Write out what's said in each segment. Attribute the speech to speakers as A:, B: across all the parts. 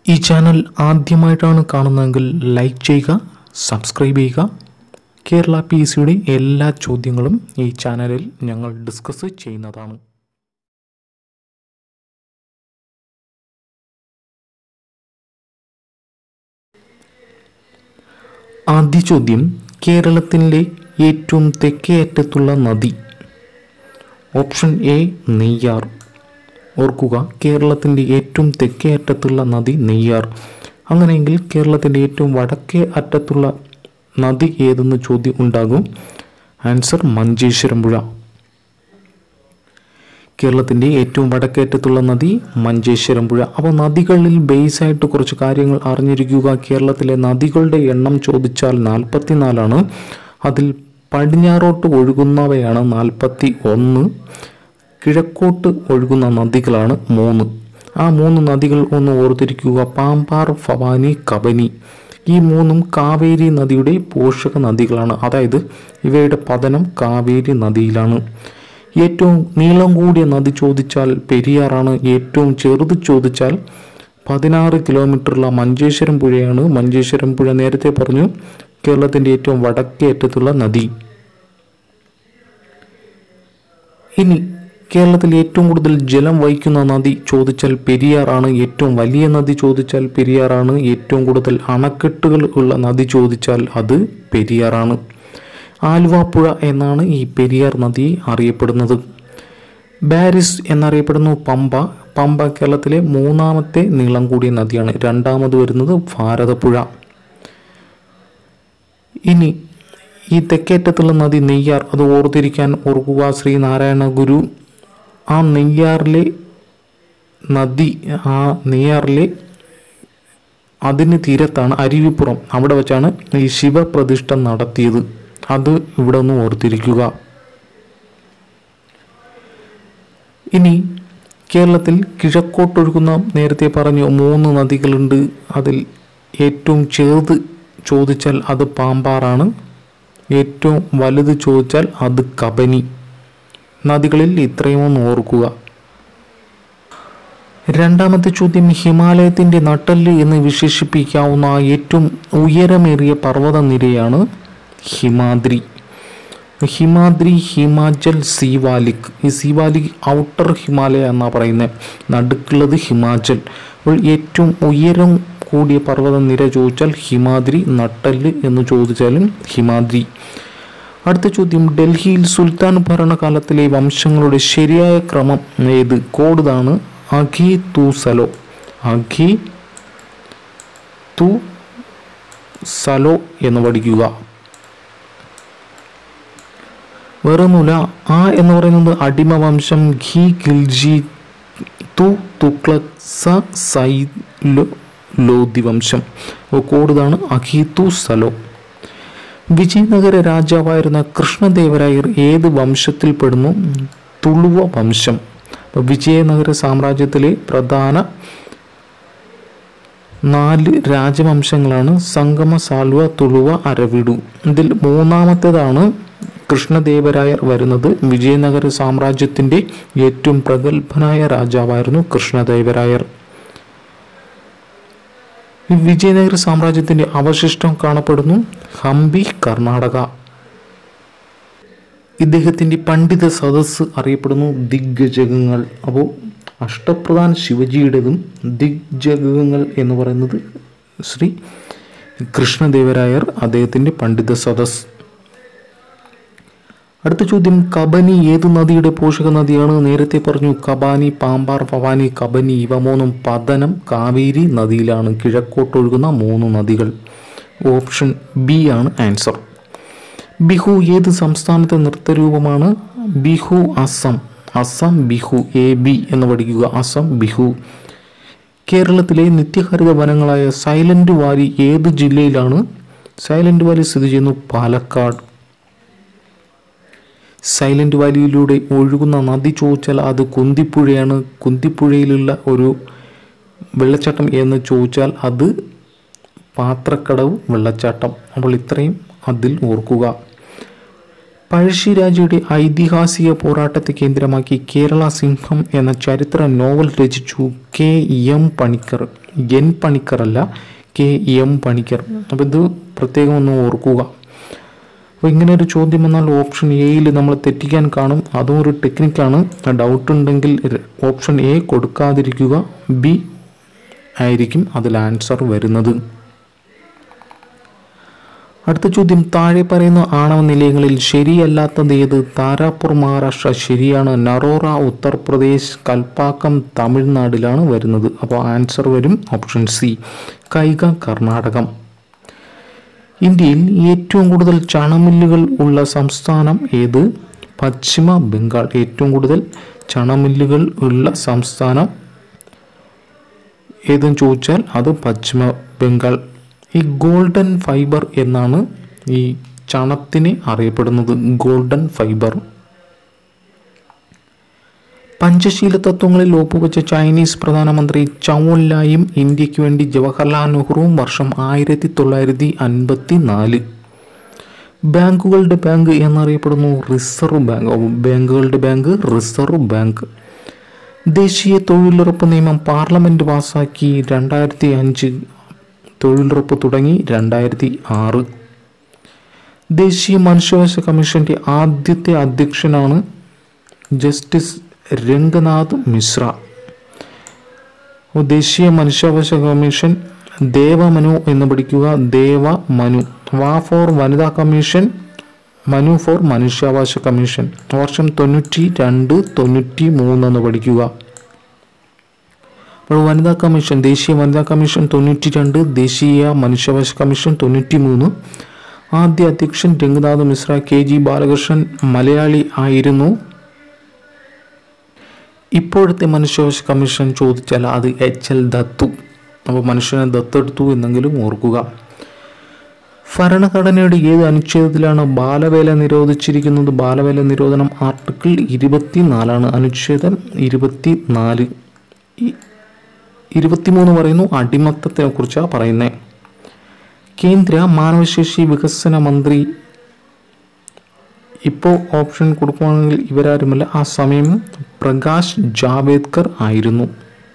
A: ഈ ചാനൽ ആദ്യമായിട്ടാണ് കാണുന്നതെങ്കിൽ ലൈക്ക് ചെയ്യുക സബ്സ്ക്രൈബ് ചെയ്യുക കേരള പി എസ് സിയുടെ എല്ലാ ചോദ്യങ്ങളും ഈ ചാനലിൽ ഞങ്ങൾ ഡിസ്കസ് ചെയ്യുന്നതാണ് ആദ്യ ചോദ്യം കേരളത്തിലെ ഏറ്റവും തെക്കേ അറ്റത്തുള്ള നദി ഓപ്ഷൻ എ നെയ്യാർ ഓർക്കുക കേരളത്തിൻ്റെ ഏറ്റവും തെക്കേ അറ്റത്തുള്ള നദി നെയ്യാർ അങ്ങനെയെങ്കിൽ കേരളത്തിൻ്റെ ഏറ്റവും വടക്കേ അറ്റത്തുള്ള നദി ഏതെന്ന് ചോദ്യം ഉണ്ടാകും ആൻസർ മഞ്ചേശ്വരം പുഴ കേരളത്തിൻ്റെ ഏറ്റവും വടക്കേറ്റത്തുള്ള നദി മഞ്ചേശ്വരം പുഴ അപ്പോൾ നദികളിൽ ബേസ് ആയിട്ട് കുറച്ച് കാര്യങ്ങൾ അറിഞ്ഞിരിക്കുക കേരളത്തിലെ നദികളുടെ എണ്ണം ചോദിച്ചാൽ നാൽപ്പത്തിനാലാണ് അതിൽ പടിഞ്ഞാറോട്ട് ഒഴുകുന്നവയാണ് നാൽപ്പത്തി ഒന്ന് കിഴക്കോട്ട് ഒഴുകുന്ന നദികളാണ് മൂന്ന് ആ മൂന്ന് നദികൾ ഒന്ന് ഓർത്തിരിക്കുക പാമ്പാർ ഭവാനി കബനി ഈ മൂന്നും കാവേരി നദിയുടെ പോഷക നദികളാണ് അതായത് ഇവയുടെ പതനം കാവേരി നദിയിലാണ് ഏറ്റവും നീളം കൂടിയ നദി ചോദിച്ചാൽ പെരിയാറാണ് ഏറ്റവും ചെറുത് ചോദിച്ചാൽ പതിനാറ് കിലോമീറ്ററുള്ള മഞ്ചേശ്വരം പുഴയാണ് മഞ്ചേശ്വരം പുഴ നേരത്തെ പറഞ്ഞു കേരളത്തിൻ്റെ ഏറ്റവും വടക്കേ അറ്റത്തുള്ള നദി ഇനി കേരളത്തിൽ ഏറ്റവും കൂടുതൽ ജലം വഹിക്കുന്ന നദി ചോദിച്ചാൽ പെരിയാറാണ് ഏറ്റവും വലിയ നദി ചോദിച്ചാൽ പെരിയാറാണ് ഏറ്റവും കൂടുതൽ അണക്കെട്ടുകൾ ഉള്ള നദി ചോദിച്ചാൽ അത് പെരിയാറാണ് ആലുവാപ്പുഴ എന്നാണ് ഈ പെരിയാർ നദി അറിയപ്പെടുന്നത് ബാരിസ് എന്നറിയപ്പെടുന്നു പമ്പ പമ്പ കേരളത്തിലെ മൂന്നാമത്തെ നീളം കൂടിയ നദിയാണ് രണ്ടാമത് വരുന്നത് ഭാരതപ്പുഴ ഇനി ഈ തെക്കേറ്റത്തുള്ള നദി നെയ്യാർ അത് ഓർത്തിരിക്കാൻ ഓർക്കുക ശ്രീനാരായണ ഗുരു ആ നെയ്യാറിലെ നദി ആ നെയ്യാറിലെ അതിന് തീരത്താണ് അരുവിപ്പുറം അവിടെ വെച്ചാണ് ഈ ശിവപ്രതിഷ്ഠ നടത്തിയത് അത് ഇവിടെ ഒന്ന് ഓർത്തിരിക്കുക ഇനി കേരളത്തിൽ കിഴക്കോട്ടൊഴുകുന്ന നേരത്തെ പറഞ്ഞു മൂന്ന് നദികളുണ്ട് അതിൽ ഏറ്റവും ചെറുത് ചോദിച്ചാൽ അത് പാമ്പാറാണ് ഏറ്റവും വലുത് ചോദിച്ചാൽ അത് കബനി നദികളിൽ ഇത്രയും ഒന്ന് ഓർക്കുക രണ്ടാമത്തെ ചോദ്യം ഹിമാലയത്തിൻ്റെ നട്ടല് എന്ന് വിശേഷിപ്പിക്കാവുന്ന ഏറ്റവും ഉയരമേറിയ പർവ്വത നിരയാണ് ഹിമാദ്രി ഹിമാദ്രി ഹിമാചൽ സീവാലിക് ഈ സീവാലിക് ഔട്ടർ ഹിമാലയ എന്നാണ് പറയുന്നത് നടുക്കുള്ളത് ഹിമാചൽ അപ്പോൾ ഏറ്റവും ഉയരം കൂടിയ പർവ്വത നിര ചോദിച്ചാൽ ഹിമാദ്രി നട്ടല് എന്ന് ചോദിച്ചാലും ഹിമാദ്രി അടുത്ത ചോദ്യം ഡൽഹിയിൽ സുൽത്താൻ ഭരണകാലത്തിലെ വംശങ്ങളുടെ ശരിയായ ക്രമം ഏത് കോഡാണ് അഖി തു സലോ അഖി തു സലോ എന്ന് പഠിക്കുക വേറൊന്നുമില്ല ആ എന്ന് പറയുന്നത് അടിമ വംശം ഘി ഖിൽജി തു തുക്ലക് സ സൈ ലോ ലോധി വംശം അപ്പോൾ കോഡാണ് അഖീതു സലോ വിജയനഗര രാജാവായിരുന്ന കൃഷ്ണദേവരായർ ഏത് വംശത്തിൽപ്പെടുന്നു തുളുവ വംശം അപ്പോൾ വിജയനഗര സാമ്രാജ്യത്തിലെ പ്രധാന നാല് രാജവംശങ്ങളാണ് സംഗമ സാൽവ തുളുവ അരവിടു ഇതിൽ മൂന്നാമത്തേതാണ് കൃഷ്ണദേവരായർ വരുന്നത് വിജയനഗര സാമ്രാജ്യത്തിൻ്റെ ഏറ്റവും പ്രഗത്ഭനായ രാജാവായിരുന്നു കൃഷ്ണദേവരായർ ഈ വിജയനഗര സാമ്രാജ്യത്തിൻ്റെ അവശിഷ്ടം കാണപ്പെടുന്നു ഹംപി കർണാടക ഇദ്ദേഹത്തിൻ്റെ പണ്ഡിത സദസ്സ് അറിയപ്പെടുന്നു ദിഗ്ഗജകങ്ങൾ അപ്പോൾ അഷ്ടപ്രധാൻ ശിവജിയുടേതും ദിഗ്ജഗങ്ങൾ എന്ന് പറയുന്നത് ശ്രീ കൃഷ്ണദേവരായർ അദ്ദേഹത്തിൻ്റെ പണ്ഡിത സദസ് അടുത്ത ചോദ്യം കബനി ഏത് നദിയുടെ പോഷക നദിയാണ് നേരത്തെ പറഞ്ഞു കബാനി പാമ്പാർ ഭവാനി കബനി ഇവ മൂന്നും പതനം കാവേരി നദിയിലാണ് കിഴക്കോട്ടൊഴുകുന്ന മൂന്ന് നദികൾ ഓപ്ഷൻ ബി ആണ് ആൻസർ ബിഹു ഏത് സംസ്ഥാനത്തെ നൃത്തരൂപമാണ് ബിഹു അസം അസം ബിഹു എ ബി എന്ന് പഠിക്കുക അസം ബിഹു കേരളത്തിലെ നിത്യഹരിത വനങ്ങളായ സൈലന്റ് വാലി ഏത് ജില്ലയിലാണ് സൈലന്റ് വാലി സ്ഥിതി ചെയ്യുന്നു പാലക്കാട് സൈലന്റ് വാലിയിലൂടെ ഒഴുകുന്ന നദി ചോദിച്ചാൽ അത് കുന്തിപ്പുഴയാണ് കുന്തിപ്പുഴയിലുള്ള ഒരു വെള്ളച്ചാട്ടം എന്ന് ചോദിച്ചാൽ അത് പാത്രക്കടവ് വെള്ളച്ചാട്ടം അപ്പോൾ ഇത്രയും അതിൽ ഓർക്കുക പഴശ്ശിരാജയുടെ ഐതിഹാസിക പോരാട്ടത്തെ കേന്ദ്രമാക്കി കേരള സിംഹം എന്ന ചരിത്ര നോവൽ രചിച്ചു K M Panikkar N Panikkar അല്ല കെ എം പണിക്കർ അപ്പോൾ ഇത് പ്രത്യേകം ഒന്ന് ഓർക്കുക അപ്പോൾ ഇങ്ങനെ ഒരു ചോദ്യം വന്നാൽ ഓപ്ഷൻ എയിൽ നമ്മൾ തെറ്റിക്കാൻ കാണും അതും ഒരു ടെക്നിക്കാണ് ഡൗട്ട് ഉണ്ടെങ്കിൽ ഓപ്ഷൻ എ കൊടുക്കാതിരിക്കുക ബി ആയിരിക്കും അതിൽ ആൻസർ വരുന്നത് അടുത്ത ചോദ്യം താഴെ പറയുന്ന ആണവ നിലയങ്ങളിൽ ശരിയല്ലാത്തത് ഏത് താരാപൂർ മഹാരാഷ്ട്ര ശരിയാണ് നറോറ ഉത്തർപ്രദേശ് കൽപ്പാക്കം തമിഴ്നാടിലാണ് വരുന്നത് അപ്പോൾ ആൻസർ വരും ഓപ്ഷൻ സി കൈക കർണാടകം ഇന്ത്യയിൽ ഏറ്റവും കൂടുതൽ ചണമില്ലുകൾ ഉള്ള സംസ്ഥാനം ഏത് പശ്ചിമ ബംഗാൾ ഏറ്റവും കൂടുതൽ ചണമില്ലുകൾ ഉള്ള സംസ്ഥാനം ഏതെന്ന് ചോദിച്ചാൽ അത് പശ്ചിമ ബംഗാൾ ഈ ഗോൾഡൻ ഫൈബർ എന്നാണ് ഈ ചണത്തിനെ അറിയപ്പെടുന്നത് ഗോൾഡൻ ഫൈബർ പഞ്ചശീല തത്വങ്ങളിൽ ഒപ്പുവെച്ച ചൈനീസ് പ്രധാനമന്ത്രി ചൗൻ ലായും ഇന്ത്യക്ക് വേണ്ടി ജവഹർലാൽ നെഹ്റുവും വർഷം ആയിരത്തി തൊള്ളായിരത്തി അൻപത്തി നാല് ബാങ്കുകളുടെ ബാങ്ക് എന്നറിയപ്പെടുന്നു റിസർവ് ബാങ്ക് ഓ, ബാങ്കുകളുടെ ബാങ്ക് റിസർവ് ബാങ്ക് ദേശീയ തൊഴിലുറപ്പ് നിയമം പാർലമെന്റ് പാസാക്കി രണ്ടായിരത്തി അഞ്ച് തൊഴിലുറപ്പ് തുടങ്ങി രണ്ടായിരത്തി ആറ് ദേശീയ മനുഷ്യാവകാശ കമ്മീഷന്റെ ആദ്യത്തെ അധ്യക്ഷനാണ് ജസ്റ്റിസ് രംഗനാഥ് മിശ്ര അപ്പോൾ ദേശീയ മനുഷ്യാവകാശ കമ്മീഷൻ ദേവമനു എന്ന് പഠിക്കുക ദേവ മനു വാ ഫോർ വനിതാ കമ്മീഷൻ മനു ഫോർ മനുഷ്യാവകാശ കമ്മീഷൻ വർഷം തൊണ്ണൂറ്റി രണ്ട് തൊണ്ണൂറ്റി മൂന്ന് എന്ന് പഠിക്കുക അപ്പോൾ വനിതാ കമ്മീഷൻ ദേശീയ വനിതാ കമ്മീഷൻ തൊണ്ണൂറ്റി രണ്ട് ദേശീയ മനുഷ്യാവകാശ കമ്മീഷൻ തൊണ്ണൂറ്റി മൂന്ന് ആദ്യ അധ്യക്ഷൻ രംഗനാഥ് മിശ്ര കെ ജി ബാലകൃഷ്ണൻ മലയാളി ആയിരുന്നു ഇപ്പോഴത്തെ മനുഷ്യാവകാശ കമ്മീഷൻ ചോദിച്ചാൽ അത് എച്ച് എൽ ദത്തു അപ്പോൾ മനുഷ്യനെ ദത്തെടുത്തു എന്നെങ്കിലും ഓർക്കുക ഭരണഘടനയുടെ ഏത് അനുച്ഛേദത്തിലാണ് ബാലവേല നിരോധിച്ചിരിക്കുന്നത് ബാലവേല നിരോധനം ആർട്ടിക്കിൾ ഇരുപത്തിനാലാണ് അനുച്ഛേദം ഇരുപത്തിനാല് ഈ ഇരുപത്തിമൂന്ന് പറയുന്നു അടിമത്തത്തെ കുറിച്ചാണ് പറയുന്നത് കേന്ദ്ര മാനവശേഷി വികസന മന്ത്രി ഇപ്പോൾ ഓപ്ഷൻ കൊടുക്കുകയാണെങ്കിൽ ഇവരാരുമല്ല ആ സമയം പ്രകാശ് ജാവേദ്കർ ആയിരുന്നു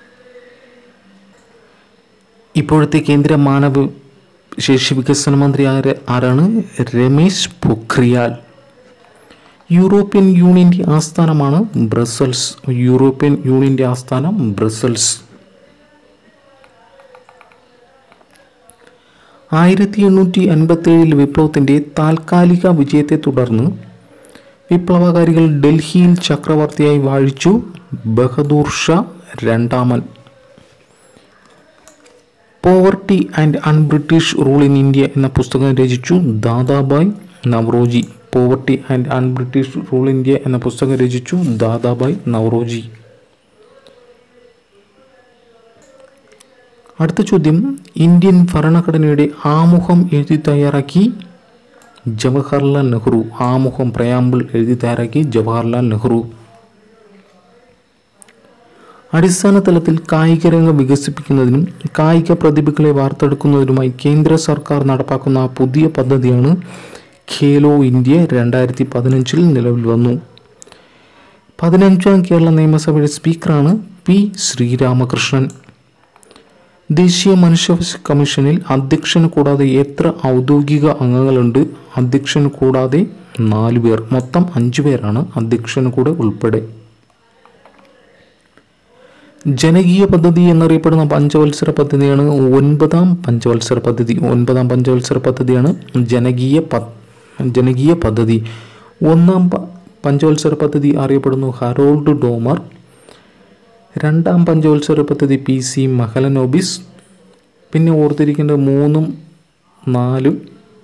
A: ഇപ്പോഴത്തെ കേന്ദ്ര മാനവ ശേഷി വികസന മന്ത്രി ആര് ആരാണ് രമേശ് പൊഖ്രിയാൽ യൂറോപ്യൻ യൂണിയന്റെ ആസ്ഥാനമാണ് ബ്രസൽസ് യൂറോപ്യൻ യൂണിയന്റെ ആസ്ഥാനം ബ്രസൽസ് ആയിരത്തി എണ്ണൂറ്റി അൻപത്തി ഏഴിൽ വിപ്ലവത്തിന്റെ താൽക്കാലിക വിജയത്തെ തുടർന്ന് വിപ്ലവകാരികൾ ഡൽഹിയിൽ ചക്രവർത്തിയായി വാഴിച്ചു ബഹദൂർ ഷാ രണ്ടാമൻ poverty and un-British rule in India എന്ന പുസ്തകം രചിച്ചു Dadabhai Naoroji poverty and un-British rule India എന്ന പുസ്തകം രചിച്ചു ദാദാബായ് നവറോജി അടുത്ത ചോദ്യം ഇന്ത്യൻ ഭരണഘടനയുടെ ആമുഖം എഴുതി തയ്യാറാക്കി ജവഹർലാൽ നെഹ്റു ആമുഖം പ്രയാമ്പിൾ എഴുതി തയ്യാറാക്കി ജവഹർലാൽ നെഹ്റു അടിസ്ഥാന തലത്തിൽ കായിക രംഗം വികസിപ്പിക്കുന്നതിനും കായിക പ്രതിഭകളെ വാർത്തെടുക്കുന്നതിനുമായി കേന്ദ്ര സർക്കാർ നടപ്പാക്കുന്ന പുതിയ പദ്ധതിയാണ് ഖേലോ ഇന്ത്യ രണ്ടായിരത്തി പതിനഞ്ചിൽ നിലവിൽ വന്നു പതിനഞ്ചാം കേരള നിയമസഭയുടെ സ്പീക്കറാണ് പി ശ്രീരാമകൃഷ്ണൻ ദേശീയ മനുഷ്യാവകാശ കമ്മീഷനിൽ അധ്യക്ഷന് കൂടാതെ എത്ര ഔദ്യോഗിക അംഗങ്ങളുണ്ട് അധ്യക്ഷന് കൂടാതെ നാല് പേർ മൊത്തം അഞ്ചു പേരാണ് അധ്യക്ഷന് കൂടെ ഉൾപ്പെടെ ജനകീയ പദ്ധതി എന്നറിയപ്പെടുന്ന പഞ്ചവത്സര പദ്ധതിയാണ് ഒൻപതാം പഞ്ചവത്സര പദ്ധതി ഒൻപതാം പഞ്ചവത്സര പദ്ധതിയാണ് ജനകീയ പ ജനകീയ പദ്ധതി ഒന്നാം പ- പഞ്ചവത്സര പദ്ധതി അറിയപ്പെടുന്നു ഹറോൾഡ് ഡോമർ രണ്ടാം പഞ്ചവത്സര പദ്ധതി പി സി മഹലനോബിസ് പിന്നെ ഓർത്തിരിക്കേണ്ടത് മൂന്നും നാലും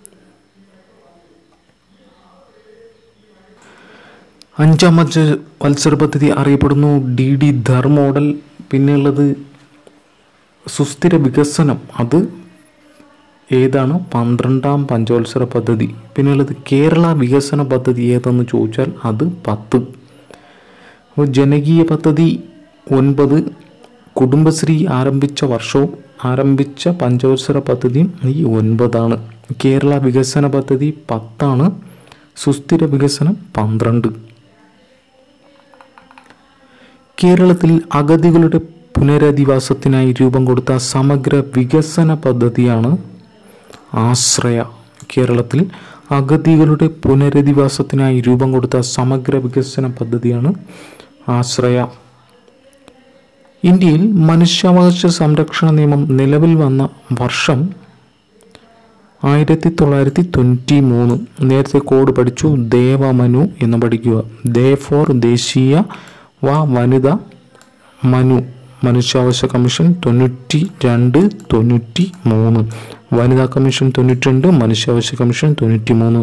A: അഞ്ചാം പഞ്ച വത്സര പദ്ധതി അറിയപ്പെടുന്നു ഡി ഡി ധർ മോഡൽ പിന്നെയുള്ളത് സുസ്ഥിര വികസനം അത് ഏതാണ് പന്ത്രണ്ടാം പഞ്ചവത്സര പദ്ധതി പിന്നെയുള്ളത് കേരള വികസന പദ്ധതി ഏതെന്ന് ചോദിച്ചാൽ അത് പത്ത് അപ്പോൾ ജനകീയ പദ്ധതി ഒൻപത് കുടുംബശ്രീ ആരംഭിച്ച വർഷവും ആരംഭിച്ച പഞ്ചവത്സര പദ്ധതിയും ഈ ഒൻപതാണ് കേരള വികസന പദ്ധതി പത്താണ് സുസ്ഥിര വികസനം പന്ത്രണ്ട് കേരളത്തിൽ അഗതികളുടെ പുനരധിവാസത്തിനായി രൂപം കൊടുത്ത സമഗ്ര വികസന പദ്ധതിയാണ് ആശ്രയ കേരളത്തിൽ അഗതികളുടെ പുനരധിവാസത്തിനായി രൂപം കൊടുത്ത സമഗ്ര വികസന പദ്ധതിയാണ് ആശ്രയ ഇന്ത്യയിൽ മനുഷ്യാവകാശ സംരക്ഷണ നിയമം നിലവിൽ വന്ന വർഷം ആയിരത്തി തൊള്ളായിരത്തി തൊണ്ണൂറ്റി മൂന്ന് നേരത്തെ കോഡ് പഠിച്ചു ദേവമനു എന്ന് പഠിക്കുക ദേ ഫോർ ദേശീയ വ വനിത മനു മനുഷ്യാവകാശ കമ്മീഷൻ തൊണ്ണൂറ്റി രണ്ട് തൊണ്ണൂറ്റി മൂന്ന് വനിതാ കമ്മീഷൻ തൊണ്ണൂറ്റി രണ്ട് മനുഷ്യാവകാശ കമ്മീഷൻ തൊണ്ണൂറ്റി മൂന്ന്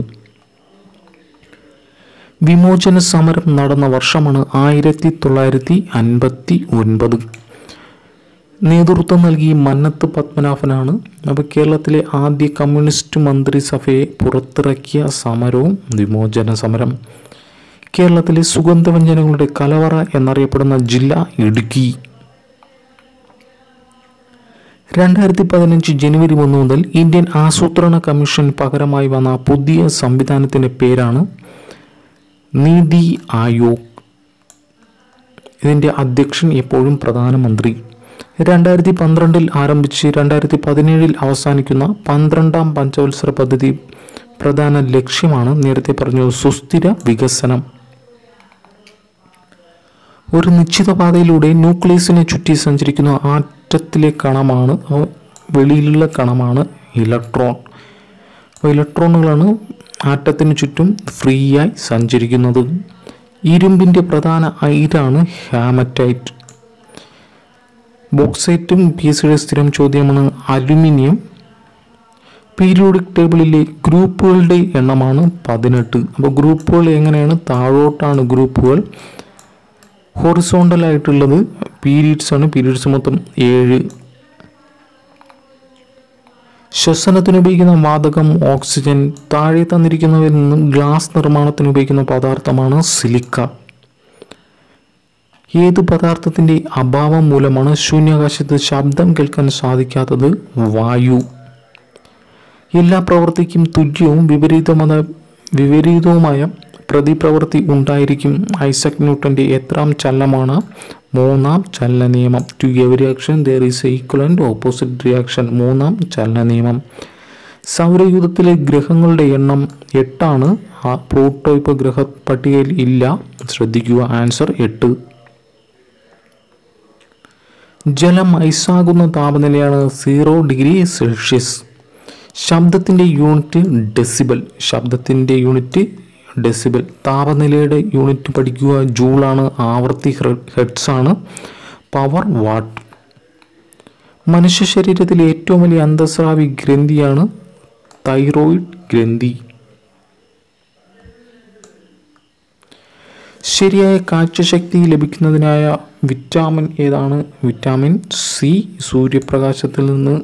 A: വിമോചന സമരം നടന്ന വർഷമാണ് ആയിരത്തി തൊള്ളായിരത്തി അൻപത്തി ഒൻപത് നേതൃത്വം നൽകി മന്നത്ത് പത്മനാഭനാണ് അപ്പോൾ കേരളത്തിലെ ആദ്യ കമ്മ്യൂണിസ്റ്റ് മന്ത്രിസഭയെ പുറത്തിറക്കിയ സമരവും വിമോചന സമരം കേരളത്തിലെ സുഗന്ധവ്യഞ്ജനങ്ങളുടെ കലവറ എന്നറിയപ്പെടുന്ന ജില്ല ഇടുക്കി രണ്ടായിരത്തി പതിനഞ്ച് ജനുവരി ഒന്ന് മുതൽ ഇന്ത്യൻ ആസൂത്രണ കമ്മീഷൻ പകരമായി വന്ന പുതിയ സംവിധാനത്തിൻ്റെ പേരാണ് നീതി ആയോഗ് ഇതിൻ്റെ അധ്യക്ഷൻ എപ്പോഴും പ്രധാനമന്ത്രി രണ്ടായിരത്തി പന്ത്രണ്ടിൽ ആരംഭിച്ച് രണ്ടായിരത്തി പതിനേഴിൽ അവസാനിക്കുന്ന പന്ത്രണ്ടാം പഞ്ചവത്സര പദ്ധതി പ്രധാന ലക്ഷ്യമാണ് നേരത്തെ പറഞ്ഞു സുസ്ഥിര വികസനം ഒരു നിശ്ചിത പാതയിലൂടെ ന്യൂക്ലിയസിനെ ചുറ്റി സഞ്ചരിക്കുന്ന ആറ്റത്തിലെ കണമാണ് ആ വെളിയിലുള്ള കണമാണ് ഇലക്ട്രോൺ അപ്പോൾ ഇലക്ട്രോണുകളാണ് ആറ്റത്തിന് ചുറ്റും ഫ്രീ ആയി സഞ്ചരിക്കുന്നത് ഇരുമ്പിൻ്റെ പ്രധാന അയിരാണ് ഹാമറ്റൈറ്റ് ബോക്സൈറ്റും പി എസ് സിയുടെ സ്ഥിരം ചോദ്യമാണ് അലുമിനിയം പീരിയോഡിക് ടേബിളിലെ ഗ്രൂപ്പുകളുടെ എണ്ണമാണ് പതിനെട്ട് അപ്പോൾ ഗ്രൂപ്പുകൾ എങ്ങനെയാണ് താഴോട്ടാണ് ഗ്രൂപ്പുകൾ ഹൊറിസോണ്ടൽ ആയിട്ടുള്ളത് പീരീഡ്സ് ആണ് പീരീഡ്സ് മൊത്തം ഏഴ് ശ്വസനത്തിന് ഉപയോഗിക്കുന്ന വാതകം ഓക്സിജൻ താഴെ തന്നിരിക്കുന്നവയിൽ നിന്നും ഗ്ലാസ് നിർമ്മാണത്തിന് ഉപയോഗിക്കുന്ന പദാർത്ഥമാണ് സിലിക്ക ഏത് പദാർത്ഥത്തിൻ്റെ അഭാവം മൂലമാണ് ശൂന്യാകാശത്ത് ശബ്ദം കേൾക്കാൻ സാധിക്കാത്തത് വായു എല്ലാ പ്രവൃത്തിക്കും തുല്യവും വിപരീതമായ വിപരീതവുമായ പ്രതിപ്രവൃത്തി ഉണ്ടായിരിക്കും ഐസക് ന്യൂട്ടന്റെ എത്രാം ചലനമാണ് മൂന്നാം ചലന നിയമം to every action there is equivalent opposite reaction മൂന്നാം ചലന നിയമം സൗരയൂഥത്തിലെ ഗ്രഹങ്ങളുടെ എണ്ണം എട്ടാണ് ആ പ്ലൂട്ടോ ഇപ്പോൾ ഗ്രഹ പട്ടികയിൽ ഇല്ല ശ്രദ്ധിക്കുക ആൻസർ എട്ട് ജലം ഐസാകുന്ന താപനിലയാണ് സീറോ ഡിഗ്രി സെൽഷ്യസ് ശബ്ദത്തിൻ്റെ യൂണിറ്റ് ഡെസിബൽ ശബ്ദത്തിൻ്റെ യൂണിറ്റ് ഡെസിബൽ താപനിലയുടെ യൂണിറ്റ് പഠിക്കുക ജൂളാണ് ആവർത്തി ഹെഡ്സ് ആണ് പവർ വാട്ട് മനുഷ്യ ശരീരത്തിലെ ഏറ്റവും വലിയ അന്തസ്രാവി ഗ്രന്ഥിയാണ് തൈറോയിഡ് ഗ്രന്ഥി ശരിയായ കാഴ്ചശക്തി ലഭിക്കുന്നതിനായ വിറ്റാമിൻ ഏതാണ് വിറ്റാമിൻ സി സൂര്യപ്രകാശത്തിൽ നിന്ന്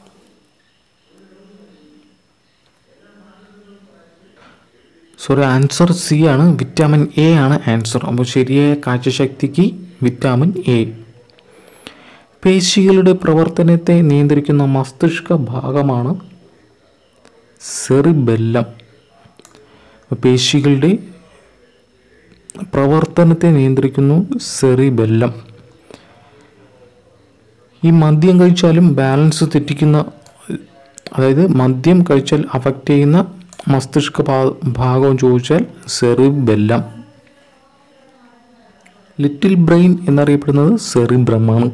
A: സോറി ആൻസർ സി ആണ് വിറ്റാമിൻ എ ആണ് ആൻസർ അപ്പോൾ ശരിയായ കാഴ്ചശക്തിക്ക് വിറ്റാമിൻ എ പേശികളുടെ പ്രവർത്തനത്തെ നിയന്ത്രിക്കുന്ന മസ്തിഷ്ക ഭാഗമാണ് സെറിബെല്ലം പേശികളുടെ പ്രവർത്തനത്തെ നിയന്ത്രിക്കുന്നു സെറിബെല്ലം ഈ മദ്യം കഴിച്ചാലും ബാലൻസ് തെറ്റിക്കുന്ന അതായത് മദ്യം കഴിച്ചാൽ അഫക്റ്റ് ചെയ്യുന്ന മസ്തിഷ്ക ഭാ- ഭാഗം ചോദിച്ചാൽ സെറിബെല്ലം ലിറ്റിൽ ബ്രെയിൻ എന്നറിയപ്പെടുന്നത് സെറിബ്രമാണ്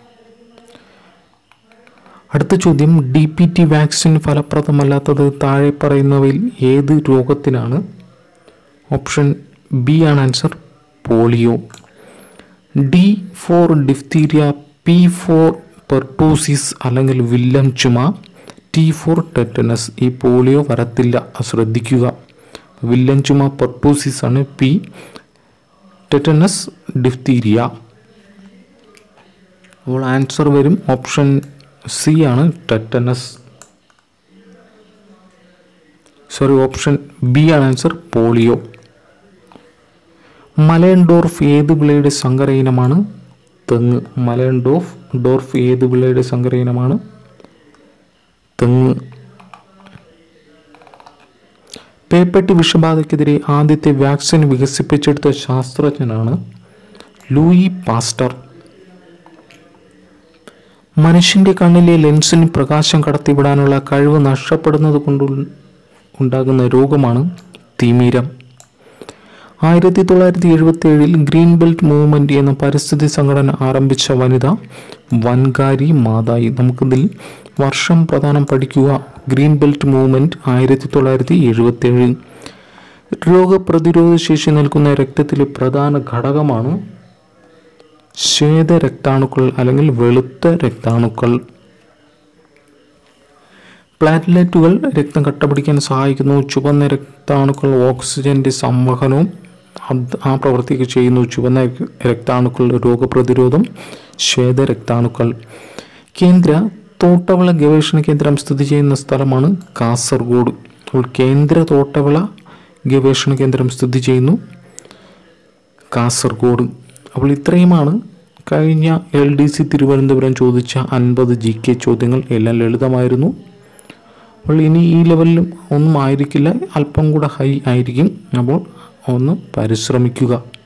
A: അടുത്ത ചോദ്യം ഡി പി ടി വാക്സിൻ ഫലപ്രദമല്ലാത്തത് താഴെ പറയുന്നവയിൽ ഏത് രോഗത്തിനാണ് ഓപ്ഷൻ ബി ആണ് answer polio D for diphtheria P for pertussis അല്ലെങ്കിൽ വില്ലൻ ചുമ ടി ഫോർ ടെറ്റനസ് ഈ പോളിയോ വരത്തില്ല ശ്രദ്ധിക്കുക വില്ലൻ ചുമ പെർട്ടൂസിസ് ആണ് പി ടെറ്റനസ് ഡിഫ്തീരിയ അപ്പോൾ ആൻസർ വരും ഓപ്ഷൻ സി ആണ് ടെറ്റനസ് സോറി ഓപ്ഷൻ ബി ആണ് ആൻസർ പോളിയോ മലയൻ ഡോർഫ് ഏത് വിളയുടെ സങ്കര ഇനമാണ് തെങ്ങ് മലയൻ ഡോർഫ് ഡോർഫ് ഏത് വിളയുടെ സങ്കര ഇനമാണ് തെങ്ങ് പേപ്പട്ടി വിഷബാധയ്ക്കെതിരെ ആദ്യത്തെ വാക്സിൻ വികസിപ്പിച്ചെടുത്ത ശാസ്ത്രജ്ഞനാണ് ലൂയി പാസ്റ്റർ മനുഷ്യൻ്റെ കണ്ണിലെ ലെൻസിന് പ്രകാശം കടത്തിവിടാനുള്ള കഴിവ് നഷ്ടപ്പെടുന്നത് കൊണ്ട് ഉണ്ടാകുന്ന രോഗമാണ് തിമിരം ആയിരത്തി തൊള്ളായിരത്തി എഴുപത്തി ഏഴിൽ ഗ്രീൻ ബെൽറ്റ് മൂവ്മെന്റ് എന്ന പരിസ്ഥിതി സംഘടന ആരംഭിച്ച വനിത വൻകാരി മാതായി നമുക്കിതിൽ വർഷം പ്രധാനം പഠിക്കുക ഗ്രീൻ ബെൽറ്റ് മൂവ്മെന്റ് ആയിരത്തി തൊള്ളായിരത്തി എഴുപത്തി ഏഴ് രോഗപ്രതിരോധ ശേഷി നൽകുന്ന രക്തത്തിലെ പ്രധാന ഘടകമാണ് ശ്വേത രക്താണുക്കൾ അല്ലെങ്കിൽ വെളുത്ത രക്താണുക്കൾ പ്ലാറ്റ്ലെറ്റുകൾ രക്തം കട്ടപിടിക്കാൻ സഹായിക്കുന്നു ചുവന്ന രക്താണുക്കൾ ഓക്സിജന്റെ സംവഹനവും അത് ആ പ്രവൃത്തിയൊക്കെ ചെയ്യുന്നു ചുവന്ന രക്താണുക്കളുടെ രോഗപ്രതിരോധം ശ്വേത രക്താണുക്കൾ കേന്ദ്ര തോട്ടവിള ഗവേഷണ കേന്ദ്രം സ്ഥിതി ചെയ്യുന്ന സ്ഥലമാണ് കാസർഗോഡ് അപ്പോൾ കേന്ദ്ര തോട്ടവിള ഗവേഷണ കേന്ദ്രം സ്ഥിതി ചെയ്യുന്നു കാസർഗോഡ് അപ്പോൾ ഇത്രയുമാണ് കഴിഞ്ഞ എൽ ഡി സി തിരുവനന്തപുരം ചോദിച്ച അൻപത് ജി കെ ചോദ്യങ്ങൾ എല്ലാം ലളിതമായിരുന്നു അപ്പോൾ ഇനി ഈ ലെവലിലും ഒന്നും ആയിരിക്കില്ല അല്പം കൂടെ ഹൈ ആയിരിക്കും അപ്പോൾ ഒന്ന് പരിശ്രമിക്കുക